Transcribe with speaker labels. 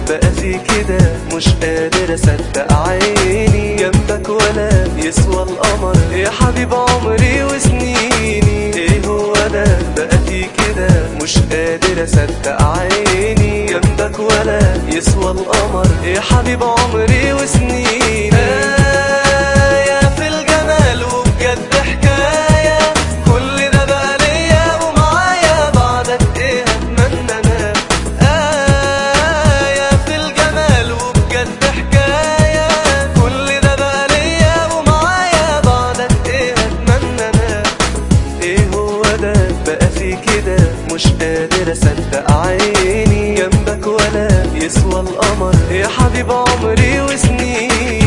Speaker 1: بقى في كده مش قادر اصدق عيني جنبك ولا يسوى القمر يا حبيب عمري وسنيني ايه هو ده بقى في كده مش قادر اصدق عيني جنبك ولا يسوى القمر يا حبيب عمري وسنيني آية في الجمال وبجد حكاية كل ده بقى ليا ومعايا بعدك ايه اتمنى انا آية في الجمال وبجد حكاية كل ده بقى ليا ومعايا بعدك ايه اتمنى انا ايه هو ده بقى في كده مش قادر اصدق عيني جنبك ولا يسوى القمر يا حبيب عمري وسنين